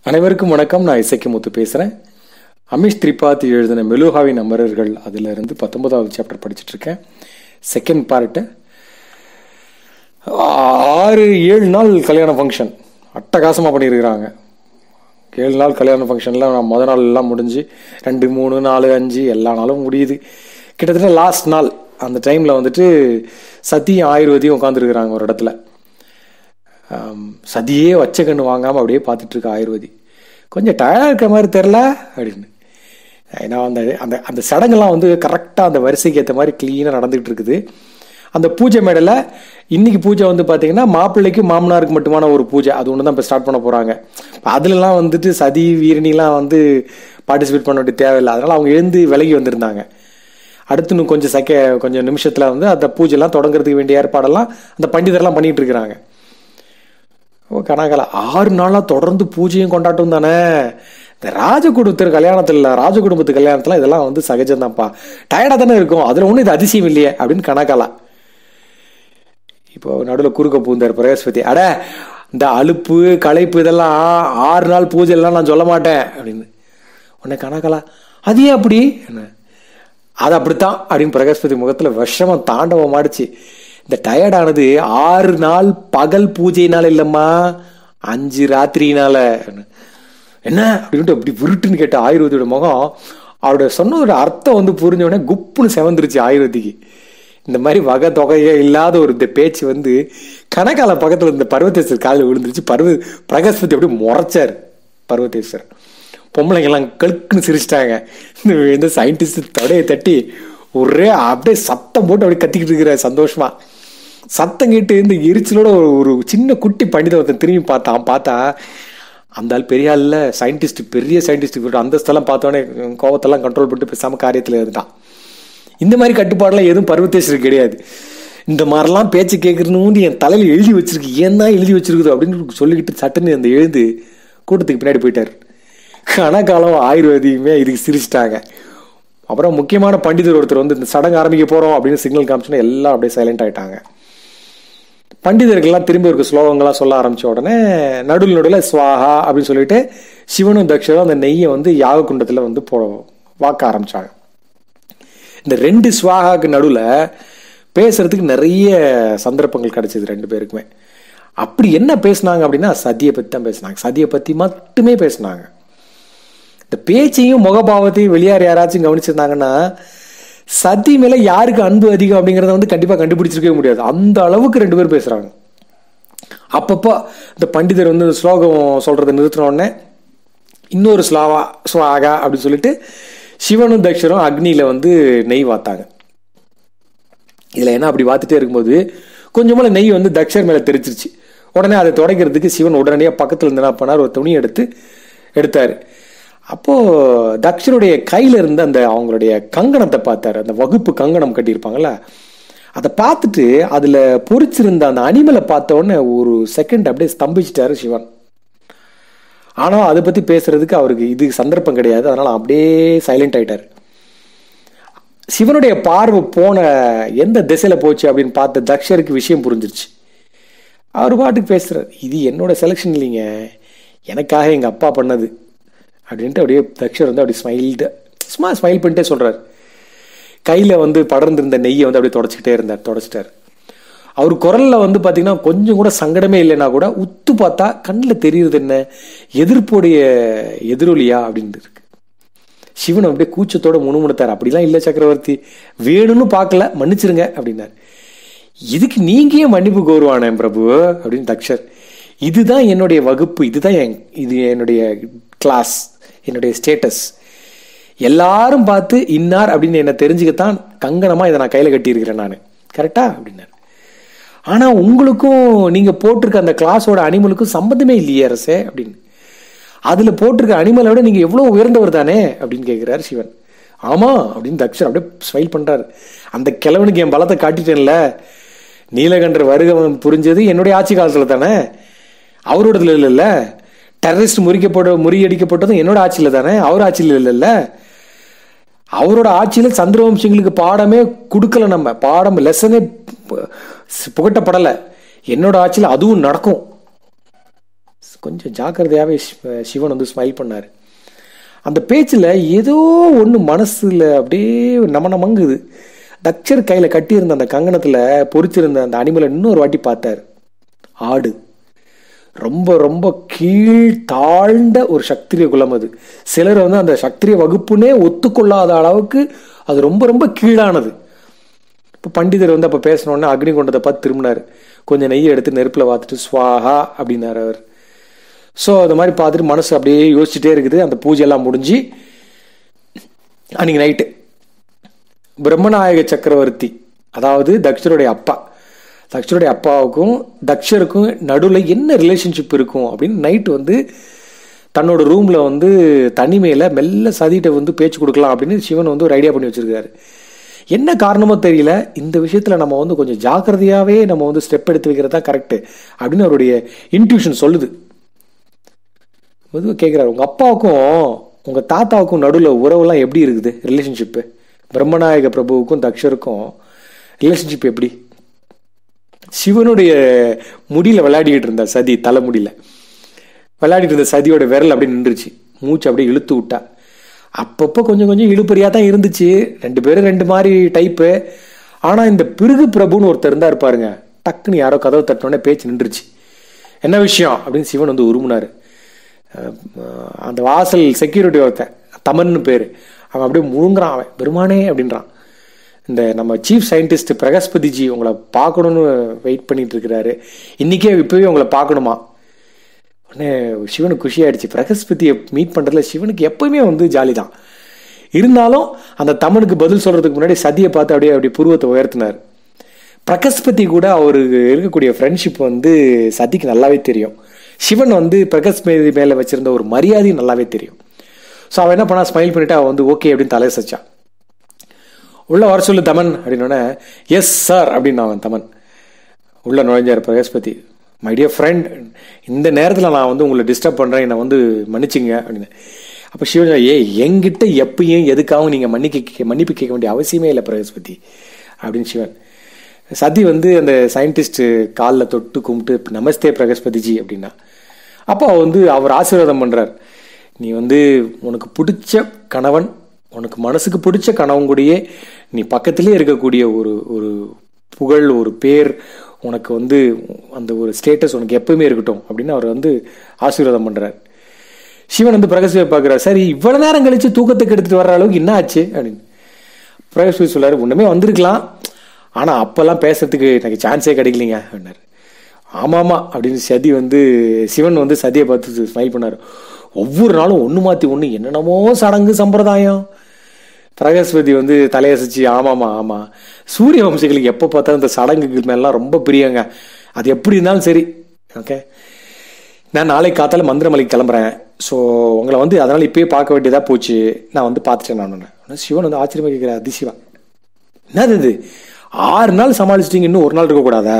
அனைவருக்கும் வணக்கம் நான் இசைக்குமுத்து பேசுகிறேன் அமிஷ் திரிபாதி எழுதின மெலுஹாவின் அமரர்கள் அதுல இருந்து பத்தொன்பதாவது சாப்டர் படிச்சுட்டு இருக்கேன் செகண்ட் பார்ட்டு ஆறு ஏழு நாள் கல்யாண ஃபங்க்ஷன் அட்டகாசமாக பண்ணியிருக்கிறாங்க ஏழு நாள் கல்யாண ஃபங்க்ஷனில் நான் முத நாள் எல்லாம் முடிஞ்சு ரெண்டு மூணு நாலு அஞ்சு எல்லா நாளும் முடியுது கிட்டத்தட்ட லாஸ்ட் நாள் அந்த டைமில் வந்துட்டு சத்தியும் ஆயுர்வேதியும் உட்காந்துருக்குறாங்க ஒரு இடத்துல ஆம், சதியே வச்ச கண்ணு வாங்காமல் அப்படியே பார்த்துட்டு இருக்க ஆயுர்வேதி கொஞ்சம் டயர்டாக இருக்க மாதிரி தெரில அப்படின்னு ஏன்னா அந்த அந்த அந்த சடங்கெல்லாம் வந்து கரெக்டாக அந்த வரிசைக்கு ஏற்ற மாதிரி க்ளீனாக நடந்துகிட்டு இருக்குது அந்த பூஜை மேடையில் இன்னைக்கு பூஜை வந்து பார்த்தீங்கன்னா மாப்பிள்ளைக்கு மாமனாருக்கு மட்டுமான ஒரு பூஜை அது ஒன்று தான் இப்போ ஸ்டார்ட் பண்ண போகிறாங்க அதுலலாம் வந்துட்டு சதி வீரணிலாம் வந்து பார்ட்டிசிபேட் பண்ண வேண்டிய தேவையில்லை அதனால் அவங்க எழுந்து விலகி வந்திருந்தாங்க அடுத்து இன்னும் கொஞ்சம் செக கொஞ்சம் நிமிஷத்தில் வந்து அந்த பூஜைலாம் தொடங்குறதுக்கு வேண்டிய ஏற்பாடெல்லாம் அந்த பண்டிதர்லாம் பண்ணிட்டு இருக்கிறாங்க ஓ கனகல ஆறு நாளாக தொடர்ந்து பூஜையும் கொண்டாட்டம் தானே இந்த ராஜகுடும்பத்தின் கல்யாணத்தில் ராஜகுடும்பத்து கல்யாணத்தில் இதெல்லாம் வந்து சகஜம்தான்ப்பா டயர்டாக தானே இருக்கும் அதில் ஒன்றும் இது அதிசயம் இல்லையே அப்படின்னு கணக்காலா இப்போ நடுவில் குறுக்க பூந்தார் பிரகஸ்பதி அட இந்த அலுப்பு களைப்பு இதெல்லாம் ஆறு நாள் பூஜைலாம் நான் சொல்ல மாட்டேன் அப்படின்னு உடனே கணக்கலா அது ஏன் அப்படி என்ன அது அப்படித்தான் அப்படின்னு பிரகஸ்பதி முகத்துல விஷமம் தாண்டவம் ஆடிச்சு இந்த டயர்டானது ஆறு நாள் பகல் பூஜைனால இல்லம்மா அஞ்சு ராத்திரினால என்ன அப்படின்ட்டு அப்படி விருட்டுன்னு கேட்ட ஆயுர்வேதியோட முகம் அவருடைய சொன்னதோட அர்த்தம் வந்து புரிஞ்ச உடனே குப்புன்னு செவந்துருச்சு ஆயுர்வேதிக்கு இந்த மாதிரி வகை தொகையே இல்லாத ஒரு இந்த பேச்சு வந்து கனகால பக்கத்துல இந்த பர்வதேஸ்வர் காலில் விழுந்துருச்சு பர்வ பிரகஸ்பதி அப்படியே முறைச்சார் பர்வதேஸ்வர் பொம்பளைங்கெல்லாம் கழுக்குன்னு சிரிச்சிட்டாங்க இந்த இந்த சயின்டிஸ்ட் தொடையை தட்டி ஒரே அப்படியே சத்தம் போட்டு அப்படியே கத்திக்கிட்டு இருக்கிற சந்தோஷமா சத்தம் கேட்டு இந்த எரிச்சலோட ஒரு ஒரு சின்ன குட்டி பண்டித ஒருத்தன் திரும்பி பார்த்தான் பார்த்தா அந்த ஆள் பெரிய ஆள்ல சயின்டிஸ்ட் பெரிய சயின்டிஸ்ட் அந்தஸ்தெல்லாம் பார்த்தோன்னே கோவத்தெல்லாம் கண்ட்ரோல் பண்ணிட்டு பேசாம காரியத்தில் இருந்தான் இந்த மாதிரி கட்டுப்பாடெல்லாம் எதுவும் பருவத்தேஸ்வருக்கு கிடையாது இந்த மாதிரிலாம் பேச்சு கேட்கறணும்னு என் தலையில எழுதி வச்சிருக்கு ஏன் தான் எழுதி வச்சிருக்குது அப்படின்னு சொல்லிக்கிட்டு சட்டுன்னு அந்த எழுந்து கூட்டத்துக்கு பின்னாடி போயிட்டார் கணக்காலம் ஆயுர்வேதியுமே இதுக்கு சிரிச்சிட்டாங்க அப்புறம் முக்கியமான பண்டிதர் ஒருத்தர் வந்து இந்த சடங்கு ஆரம்பிக்க போறோம் அப்படின்னு சிக்னல் காமிச்சோன்னா எல்லாம் அப்படியே சைலண்ட் ஆயிட்டாங்க பண்டிதர்கள்லாம் திரும்பி ஒரு ஸ்லோகங்கள்லாம் சொல்ல ஆரம்பிச்ச உடனே நடுவில் நடுவில் ஸ்வாஹா அப்படின்னு சொல்லிட்டு சிவனும் தக்ஷரும் அந்த நெய்யை வந்து யாக குண்டத்தில் வந்து போ வாக்க ஆரம்பிச்சாங்க இந்த ரெண்டு ஸ்வாகாக்கு நடுவில் பேசுறதுக்கு நிறைய சந்தர்ப்பங்கள் கிடைச்சது ரெண்டு பேருக்குமே அப்படி என்ன பேசுனாங்க அப்படின்னா சதியை பற்றி தான் பேசுனாங்க சதியை பற்றி மட்டுமே பேசுனாங்க இந்த பேச்சையும் முகபாவத்தையும் வெளியார் யாராச்சும் கவனிச்சிருந்தாங்கன்னா சதி மேல யாருக்கு அன்பு அதிகம் அப்படிங்கறத வந்து கண்டிப்பா கண்டுபிடிச்சிருக்கவே முடியாது அந்த அளவுக்கு ரெண்டு பேரும் பேசுறாங்க அப்பப்போ இந்த பண்டிதர் வந்து இந்த ஸ்லோகம் சொல்றதை நிறுத்தின உடனே இன்னொரு ஸ்லாவா ஸ்வாகா அப்படின்னு சொல்லிட்டு சிவனும் தக்ஷரும் அக்னியில வந்து நெய் வாத்தாங்க இதுல என்ன அப்படி வாத்துட்டே இருக்கும்போது கொஞ்சமா நெய் வந்து தக்ஷர் மேல தெரிச்சிருச்சு உடனே அதை துடைக்கிறதுக்கு சிவன் உடனடியாக பக்கத்துல இருந்து என்ன பண்ணார் ஒரு துணி எடுத்து எடுத்தாரு அப்போ தக்ஷனுடைய கையில இருந்த அந்த அவங்களுடைய கங்கணத்தை பார்த்தாரு அந்த வகுப்பு கங்கணம் கட்டியிருப்பாங்கல்ல அதை பார்த்துட்டு அதுல பொறிச்சிருந்த அந்த அனிமலை பார்த்த உடனே ஒரு செகண்ட் அப்படியே ஸ்தம்பிச்சிட்டாரு சிவன் ஆனா அதை பத்தி பேசுறதுக்கு அவருக்கு இது சந்தர்ப்பம் கிடையாது அதனால அப்படியே சைலண்ட் ஆயிட்டாரு சிவனுடைய பார்வை போன எந்த திசையில போச்சு அப்படின்னு பார்த்த தக்ஷருக்கு விஷயம் புரிஞ்சிருச்சு அவர் பாட்டுக்கு பேசுறாரு இது என்னோட செலெக்ஷன் இல்லைங்க எனக்காக எங்க அப்பா பண்ணது அப்படின்ட்டு அப்படியே தக்ஷர் வந்து அப்படி ஸ்மைல்டு சும்மா ஸ்மைல் பண்ணிட்டே சொல்றாரு கையில வந்து படர்ந்திருந்த நெய்யை வந்து அப்படியே தொடச்சிக்கிட்டே இருந்தார் தொடச்சிட்டார் அவர் குரல்ல வந்து பாத்தீங்கன்னா கொஞ்சம் கூட சங்கடமே இல்லைன்னா கூட உத்து பார்த்தா கண்ணில் தெரியுறது என்ன எதிர்ப்புடைய எதிரொலியா அப்படின்னு இருக்கு சிவன் அப்படியே கூச்சத்தோட முணுமுணுத்தார் அப்படிலாம் இல்லை சக்கரவர்த்தி வேணும்னு பார்க்கல மன்னிச்சிருங்க அப்படின்னாரு இதுக்கு நீங்க ஏன் மன்னிப்பு கோருவானே பிரபு அப்படின்னு தக்ஷர் இதுதான் என்னுடைய வகுப்பு இதுதான் என் இது என்னுடைய கிளாஸ் என்னுடைய ஸ்டேட்டஸ் எல்லாரும் பார்த்து இன்னார் அப்படின்னு என்ன தெரிஞ்சுக்கத்தான் கங்கணமா இதை நான் கையில கட்டியிருக்கிறேன் நான் கரெக்டா அப்படின்னாரு ஆனா உங்களுக்கும் நீங்க போட்டிருக்க அந்த கிளாஸோட அனிமலுக்கும் சம்பந்தமே இல்லையே அரசே அப்படின்னு அதுல போட்டிருக்க அனிமலை விட நீங்க எவ்வளவு உயர்ந்தவர் தானே அப்படின்னு கேட்கிறாரு சிவன் ஆமா அப்படின்னு தக்ஷன் அப்படியே ஸ்மைல் பண்றாரு அந்த கிழவனுக்கு என் பலத்தை காட்டிட்டேன்ல நீலகண்டர் வருகவன் புரிஞ்சது என்னுடைய ஆட்சி காலத்துல தானே அவரோடதுல இல்லைல்ல டெரரிஸ்ட் முறிக்கப்பட முறியடிக்கப்பட்டதும் என்னோட ஆட்சியில தானே அவர் ஆட்சியில் இல்லைல்ல அவரோட ஆட்சியில சந்திரவம்சிங்களுக்கு பாடமே கொடுக்கல நம்ம பாடம் லெசனே புகட்டப்படலை என்னோட ஆட்சியில் அதுவும் நடக்கும் கொஞ்சம் ஜாக்கிரதையாகவே சிவன் வந்து ஸ்மைல் பண்ணார் அந்த பேச்சில் ஏதோ ஒன்று மனசில் அப்படியே நம நமங்குது தக்ஷர் கையில் கட்டியிருந்த அந்த கங்கணத்தில் பொறிச்சிருந்த அந்த அனிமலை இன்னொரு வாட்டி பார்த்தார் ஆடு ரொம்ப ரொம்ப கீழ் தாழ்ந்த ஒரு சக்திரிய குலம் அது சிலர் வந்து அந்த சக்திரிய வகுப்புனே ஒத்துக்கொள்ளாத அளவுக்கு அது ரொம்ப ரொம்ப கீழானது இப்போ பண்டிதர் வந்து அப்போ பேசினோடனே அக்னி கொண்டதை பார்த்து திரும்பினார் கொஞ்சம் நெய்யை எடுத்து நெருப்பில் பார்த்துட்டு ஸ்வாஹா அப்படின்னாரு அவர் ஸோ அது மாதிரி பார்த்துட்டு மனசு அப்படியே யோசிச்சுட்டே இருக்குது அந்த பூஜையெல்லாம் முடிஞ்சு அன்னைக்கு நைட்டு பிரம்மநாயக சக்கரவர்த்தி அதாவது தக்ஷருடைய அப்பா தக்ஷருடைய அப்பாவுக்கும் தக்ஷருக்கும் நடுவில் என்ன ரிலேஷன்ஷிப் இருக்கும் அப்படின்னு நைட்டு வந்து தன்னோட ரூமில் வந்து தனிமையில் மெல்ல சதிகிட்ட வந்து பேச்சு கொடுக்கலாம் அப்படின்னு சிவன் வந்து ஒரு ஐடியா பண்ணி வச்சிருக்காரு என்ன காரணமோ தெரியல இந்த விஷயத்தில் நம்ம வந்து கொஞ்சம் ஜாக்கிரதையாகவே நம்ம வந்து ஸ்டெப் எடுத்து வைக்கிறது தான் கரெக்டு அப்படின்னு அவருடைய இன்ட்யூஷன் சொல்லுது மெதுவாக கேட்குறாரு உங்கள் அப்பாவுக்கும் உங்கள் தாத்தாவுக்கும் நடுவில் உறவுலாம் எப்படி இருக்குது ரிலேஷன்ஷிப்பு பிரம்மநாயக பிரபுவுக்கும் தக்ஷருக்கும் ரிலேஷன்ஷிப் எப்படி சிவனுடைய முடியில் விளையாடிக்கிட்டு இருந்தா சதி தலைமுடியில் விளையாடிட்டு இருந்த சதியோட விரல் அப்படியே நின்றுச்சு மூச்சு அப்படியே இழுத்து விட்டா அப்பப்போ கொஞ்சம் கொஞ்சம் இழுப்பறியாக தான் இருந்துச்சு ரெண்டு பேரும் ரெண்டு மாதிரி டைப்பு ஆனால் இந்த பிருகு பிரபுன்னு ஒருத்தர் இருந்தா இருப்பாருங்க டக்குன்னு யாரோ கதவை தட்டினோடனே பேச்சு நின்றுச்சு என்ன விஷயம் அப்படின்னு சிவன் வந்து உருமுனாரு அந்த வாசல் செக்யூரிட்டி ஒருத்தன் தமன்னு பேர் அவன் அப்படியே முழுங்குறான் அவன் பெருமானே அப்படின்றான் இந்த நம்ம சீஃப் சயின்டிஸ்ட் பிரகஸ்பதிஜி உங்களை பார்க்கணும்னு வெயிட் பண்ணிட்டு இருக்கிறாரு இன்னைக்கே இப்பவே உங்களை பார்க்கணுமா உடனே சிவனுக்கு குஷி ஆயிடுச்சு பிரகஸ்பதியை மீட் பண்றதுல சிவனுக்கு எப்பவுமே வந்து ஜாலி தான் இருந்தாலும் அந்த தமிழுக்கு பதில் சொல்றதுக்கு முன்னாடி சதியை பார்த்து அப்படியே அப்படியே புருவத்தை உயர்த்தினார் பிரகஸ்பதி கூட அவருக்கு இருக்கக்கூடிய ஃப்ரெண்ட்ஷிப் வந்து சதிக்கு நல்லாவே தெரியும் சிவன் வந்து பிரகஸ்பதி மேலே வச்சிருந்த ஒரு மரியாதையும் நல்லாவே தெரியும் ஸோ அவன் என்ன பண்ணா ஸ்மைல் பண்ணிட்டு அவன் வந்து ஓகே அப்படின்னு தலையை சச்சான் உள்ள வர சொல்லு தமன் அப்படின்னோடனே எஸ் சார் அப்படின்னு அவன் தமன் உள்ள நுழைஞ்சார் பிரகஸ்பதி மை டியர் ஃப்ரெண்ட் இந்த நேரத்தில் நான் வந்து உங்களை டிஸ்டர்ப் பண்ணுறேன் என்னை வந்து மன்னிச்சிங்க அப்படின்னு அப்போ சிவன் ஏ எங்கிட்ட எப்பயும் எதுக்காகவும் நீங்கள் மன்னிக்க மன்னிப்பு கேட்க வேண்டிய அவசியமே இல்லை பிரகஸ்பதி அப்படின்னு சிவன் சதி வந்து அந்த சயின்டிஸ்ட் காலில் தொட்டு கும்பிட்டு நமஸ்தே பிரகஸ்பதிஜி அப்படின்னா அப்போ வந்து அவர் ஆசீர்வாதம் பண்ணுறார் நீ வந்து உனக்கு பிடிச்ச கணவன் உனக்கு மனசுக்கு பிடிச்ச கணவன் கூடயே நீ பக்கத்திலே இருக்கக்கூடிய ஒரு ஒரு புகழ் ஒரு பேர் உனக்கு வந்து அந்த ஒரு ஸ்டேட்டஸ் உனக்கு எப்பவுமே இருக்கட்டும் அப்படின்னு அவர் வந்து ஆசீர்வாதம் பண்ணுறார் சிவன் வந்து பிரகஸ்பதியை பார்க்குறாரு சரி இவ்வளோ நேரம் கழிச்சு தூக்கத்துக்கு எடுத்துட்டு வர்ற அளவுக்கு என்ன ஆச்சு அப்படின்னு பிரகஸ்பதி சொல்லாரு ஒன்றுமே வந்திருக்கலாம் ஆனால் அப்போல்லாம் பேசுறதுக்கு எனக்கு சான்ஸே கிடைக்கலிங்க அப்படின்னாரு ஆமாமா அப்படின்னு சதி வந்து சிவன் வந்து சதியை பார்த்து ஸ்மைல் பண்ணார் ஒவ்வொரு நாளும் ஒன்று மாற்றி ஒன்று என்னென்னமோ சடங்கு சம்பிரதாயம் பிரகஸ்பதி வந்து தலையசைச்சு ஆமாமா ஆமா சூரிய வம்சிகளுக்கு எப்போ பார்த்தாலும் இந்த சடங்குகள் மேலாம் ரொம்ப பிரியங்க அது எப்படி இருந்தாலும் சரி ஓகே நான் நாளைக்கு காத்தால மந்திரமலைக்கு கிளம்புறேன் ஸோ உங்களை வந்து அதனால இப்பயே பார்க்க வேண்டியதா போச்சு நான் வந்து பார்த்துட்டேன் நான் சிவன் வந்து ஆச்சரியமா கேட்கிறேன் அதிசிவா என்னது இது ஆறு நாள் சமாளிச்சிட்டீங்க இன்னும் ஒரு நாள் இருக்கக்கூடாதா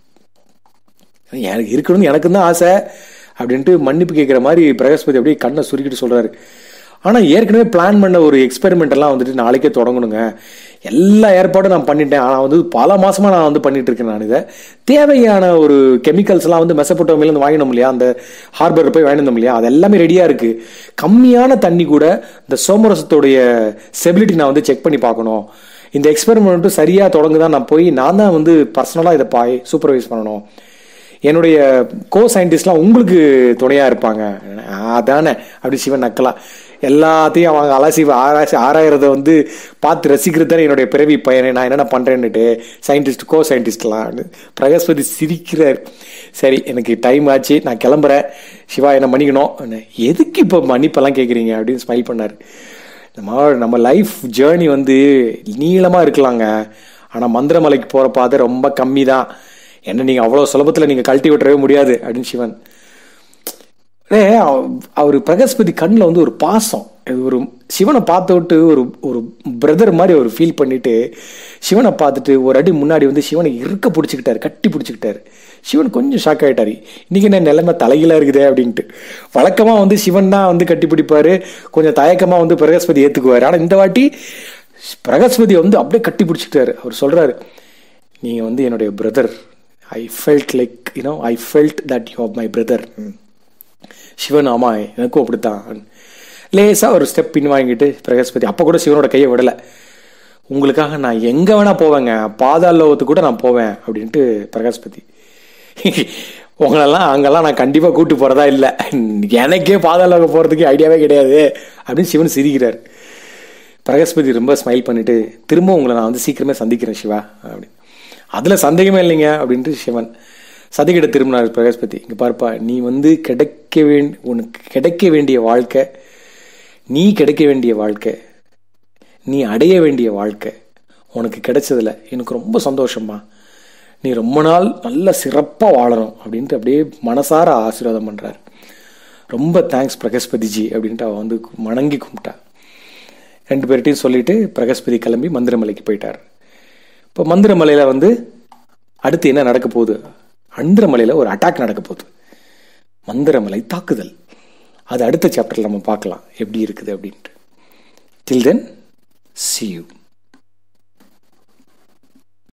எனக்கு இருக்கணும்னு எனக்கு தான் ஆசை அப்படின்ட்டு மன்னிப்பு கேட்குற மாதிரி பிரகஸ்பதி அப்படியே கண்ணை சுருக்கிட்டு சொல்றாரு ஆனால் ஏற்கனவே பிளான் பண்ண ஒரு எக்ஸ்பெரிமெண்ட் எல்லாம் வந்துட்டு நாளைக்கே தொடங்கணுங்க எல்லா ஏற்பாடும் நான் பண்ணிட்டேன் ஆனால் வந்து பல மாசமா நான் வந்து பண்ணிட்டு இருக்கேன் நான் இதை தேவையான ஒரு கெமிக்கல்ஸ் எல்லாம் வந்து மெசப்பட்டோமில இருந்து வாங்கினோம் இல்லையா அந்த ஹார்பர் போய் வாங்கினோம் இல்லையா அது எல்லாமே ரெடியா இருக்கு கம்மியான தண்ணி கூட இந்த சோமரசத்தோடைய ஸ்டெபிலிட்டி நான் வந்து செக் பண்ணி பார்க்கணும் இந்த எக்ஸ்பெரிமெண்ட்டும் சரியா தொடங்குதான் நான் போய் நான் தான் வந்து பர்சனலா இதை பாய் சூப்பர்வைஸ் பண்ணணும் என்னுடைய கோ சயின்டிஸ்ட்லாம் உங்களுக்கு துணையா இருப்பாங்க அதானே அப்படி சிவன் நக்கலா எல்லாத்தையும் அவங்க அலசி ஆராய்ச்சி ஆராயிறத வந்து பார்த்து ரசிக்கிறது தான் என்னுடைய பிறவி பையனை நான் என்னென்ன பண்றேன்னுட்டு சயின்டிஸ்ட் கோ சயின்டிஸ்ட்லாம் பிரகஸ்பதி சிரிக்கிறார் சரி எனக்கு டைம் ஆச்சு நான் கிளம்புறேன் சிவா என்ன மன்னிக்கணும் எதுக்கு இப்போ மன்னிப்பெல்லாம் கேட்குறீங்க அப்படின்னு ஸ்மைல் பண்ணார் நம்ம நம்ம லைஃப் ஜேர்னி வந்து நீளமாக இருக்கலாங்க ஆனால் மந்திரமலைக்கு போகிற பாதை ரொம்ப கம்மி தான் என்ன நீங்கள் அவ்வளோ சுலபத்தில் நீங்கள் கழட்டி விட்டுறவே முடியாது அப்படின்னு சிவன் ஏ அவர் பிரகஸ்பதி கண்ணில் வந்து ஒரு பாசம் இது ஒரு சிவனை பார்த்து விட்டு ஒரு ஒரு பிரதர் மாதிரி அவர் ஃபீல் பண்ணிட்டு சிவனை பார்த்துட்டு ஒரு அடி முன்னாடி வந்து சிவனை இருக்க பிடிச்சிக்கிட்டாரு கட்டி பிடிச்சிக்கிட்டாரு சிவன் கொஞ்சம் ஷாக் ஆகிட்டாரு இன்னைக்கு என்ன நிலைமை தலைகளாக இருக்குதே அப்படின்ட்டு வழக்கமாக வந்து சிவன் தான் வந்து கட்டி பிடிப்பாரு கொஞ்சம் தயக்கமாக வந்து பிரகஸ்பதி ஏற்றுக்குவார் ஆனால் இந்த வாட்டி பிரகஸ்பதி வந்து அப்படியே கட்டி பிடிச்சிக்கிட்டாரு அவர் சொல்றாரு நீங்கள் வந்து என்னுடைய brother I felt like you know I felt that you are my brother Sivan ஆமா எனக்கும் அப்படித்தான் லேசாக ஒரு ஸ்டெப் பின் வாங்கிட்டு பிரகஸ்பதி அப்போ கூட சிவனோட கையை விடலை உங்களுக்காக நான் எங்கே வேணா போவேங்க பாதாள லோகத்துக்கு கூட நான் போவேன் அப்படின்ட்டு பிரகஸ்பதி உங்களெல்லாம் அங்கெல்லாம் நான் கண்டிப்பாக கூட்டு போகிறதா இல்லை எனக்கே பாதாள லோகம் போகிறதுக்கு ஐடியாவே கிடையாது அப்படின்னு சிவன் சிரிக்கிறார் பிரகஸ்பதி ரொம்ப ஸ்மைல் பண்ணிட்டு திரும்ப உங்களை நான் வந்து சீக்கிரமே சந்திக்கிறேன் சிவா அப்படின்னு அதில் சந்தேகமே இல்லைங்க அப்படின்ட்டு சிவன் சதிகிட்ட திரும்பினார் பிரகஸ்பதி இங்கே பார்ப்பா நீ வந்து கிடைக்க வேண்டி உனக்கு கிடைக்க வேண்டிய வாழ்க்கை நீ கிடைக்க வேண்டிய வாழ்க்கை நீ அடைய வேண்டிய வாழ்க்கை உனக்கு கிடைச்சதுல எனக்கு ரொம்ப சந்தோஷம்மா நீ ரொம்ப நாள் நல்ல சிறப்பாக வாழணும் அப்படின்ட்டு அப்படியே மனசார ஆசீர்வாதம் பண்ணுறாரு ரொம்ப தேங்க்ஸ் பிரகஸ்பதிஜி அப்படின்ட்டு அவள் வந்து வணங்கி கும்பிட்டா ரெண்டு பேர்கிட்டையும் சொல்லிட்டு பிரகஸ்பதி கிளம்பி மந்திரமலைக்கு போயிட்டார் இப்போ மந்திரமலையில் வந்து அடுத்து என்ன நடக்க போகுது அந்திரமலையில் ஒரு அட்டாக் நடக்க போகுது மந்திரமலை தாக்குதல் அது அடுத்த சாப்டரில் நம்ம பார்க்கலாம் எப்படி இருக்குது அப்படின்ட்டு டில் தென் சி யூ